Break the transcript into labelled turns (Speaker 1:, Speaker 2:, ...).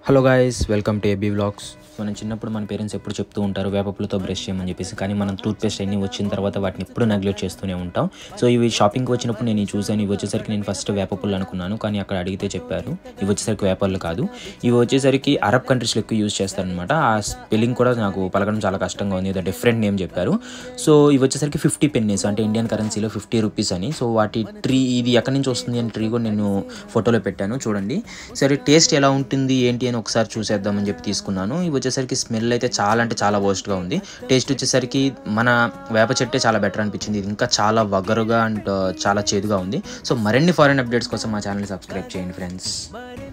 Speaker 1: hello guys welcome to A B vlogs మనం చిన్నప్పుడు మన పేరెంట్స్ ఎప్పుడు చెప్తూ ఉంటారు వేపపులతో బ్రష్ చేయమని చెప్పేసి కానీ మనం టూత్ పేస్ట్ అన్ని వచ్చిన తర్వాత వాటిని ఎప్పుడు నెగ్లెక్ట్ చేస్తూనే ఉంటాం సో ఇవి షాపింగ్కి వచ్చినప్పుడు నేను ఇవి చూసాను ఇవి వచ్చేసరికి నేను ఫస్ట్ వేపపుల్లు అనుకున్నాను కానీ అక్కడ అడిగితే చెప్పారు ఇవి వచ్చేసరికి వేపర్లు కాదు ఇవి వచ్చేసరికి అరబ్ కంట్రీస్లో ఎక్కువ యూజ్ చేస్తారనమాట ఆ స్పెల్లింగ్ కూడా నాకు పలకడం చాలా కష్టంగా ఉంది ఏదో డిఫరెంట్ నేమ్ చెప్పారు సో ఇవి వచ్చేసరికి ఫిఫ్టీ పెన్నీస్ అంటే ఇండియన్ కరెన్సీలో ఫిఫ్టీ రూపీస్ అని సో వాటి ట్రీ ఇది ఎక్కడి నుంచి వస్తుంది అని ట్రీ కూడా నేను ఫోటోలో పెట్టాను చూడండి సరే టేస్ట్ ఎలా ఉంటుంది ఏంటి అని ఒకసారి చూసేద్దామని చెప్పి తీసుకున్నాను ఇవి వచ్చేసరికి స్మెల్ అయితే చాలా అంటే చాలా వర్స్ట్గా ఉంది టేస్ట్ వచ్చేసరికి మన వేప చెట్టే చాలా బెటర్ అనిపించింది ఇది ఇంకా చాలా వగరుగా అండ్ చాలా చేదుగా ఉంది సో మరిన్ని ఫారెన్ అప్డేట్స్ కోసం మా ఛానల్ సబ్స్క్రైబ్ చేయండి ఫ్రెండ్స్